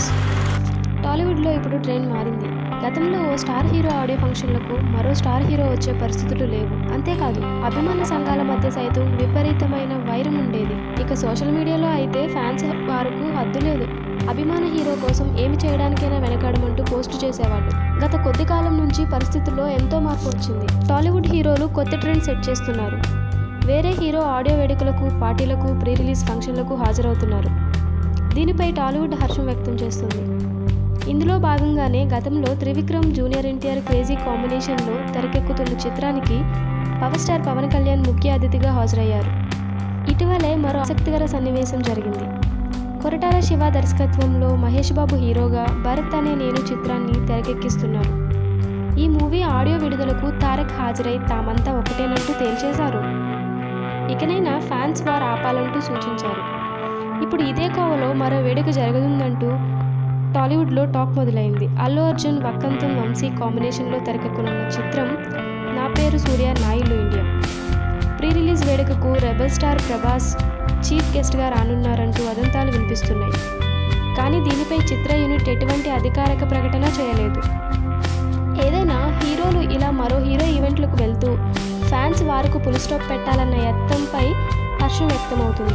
talkies టాలీవుడ్లో ఇప్పుడు trend మారింది గతంలో ఓ స్టార్ హీరో ఆడియో ఫంక్షన్లకు మరో స్టార్ హీరో వచ్చే పరిస్థితులు లేవు అంతేకాదు అభిమాన సంఘాల మధ్య సైతం విపరీతమైన వైరం ఉండేది ఇక సోషల్ మీడియాలో అయితే ఫ్యాన్స్ వారకు హద్దు లేదు అభిమాన హీరో కోసం ఏమి చేయడానికైనా వెనకాడమంటూ పోస్టు చేసేవాడు గత కొద్ది కాలం నుంచి పరిస్థితుల్లో ఎంతో మార్పు వచ్చింది టాలీవుడ్ హీరోలు కొత్త ట్రెండ్ సెట్ చేస్తున్నారు వేరే హీరో ఆడియో వేడుకలకు పార్టీలకు ప్రీ రిలీజ్ ఫంక్షన్లకు హాజరవుతున్నారు దీనిపై టాలీవుడ్ హర్షం వ్యక్తం చేస్తుంది ఇందులో భాగంగానే గతంలో త్రివిక్రమ్ జూనియర్ ఎన్టీఆర్ క్రేజీ కాంబినేషన్లో తెరకెక్కుతున్న చిత్రానికి పవర్ స్టార్ పవన్ కళ్యాణ్ ముఖ్య అతిథిగా హాజరయ్యారు ఇటీవలే మరో ఆసక్తికర సన్నివేశం జరిగింది కొరటాల శివ దర్శకత్వంలో మహేష్ బాబు హీరోగా భరత్ అనే నేను చిత్రాన్ని తెరకెక్కిస్తున్నారు ఈ మూవీ ఆడియో విడుదలకు తారక్ హాజరై తామంతా ఒకటేనంటూ తేల్చేశారు ఇకనైనా ఫ్యాన్స్ వారు ఆపాలంటూ సూచించారు ఇప్పుడు ఇదే కోవలో మరో వేడుక జరగనుందంటూ టాలీవుడ్లో టాక్ మొదలైంది అల్లు అర్జున్ వక్కంతం వంశీ కాంబినేషన్లో తెరకెక్కనున్న చిత్రం నా పేరు సూర్య నాయులు ఇండియా ప్రీ రిలీజ్ వేడుకకు రెబల్ స్టార్ ప్రభాస్ చీఫ్ గెస్ట్గా రానున్నారంటూ వదంతాలు వినిపిస్తున్నాయి కానీ దీనిపై చిత్ర యూనిట్ ఎటువంటి అధికారిక ప్రకటన చేయలేదు ఏదైనా హీరోలు ఇలా మరో హీరో ఈవెంట్లకు వెళ్తూ ఫ్యాన్స్ వారికి పులి స్టాప్ పెట్టాలన్న యత్నంపై హర్షం వ్యక్తమవుతుంది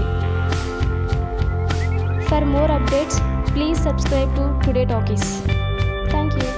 for more updates please subscribe to Today Talkies thank you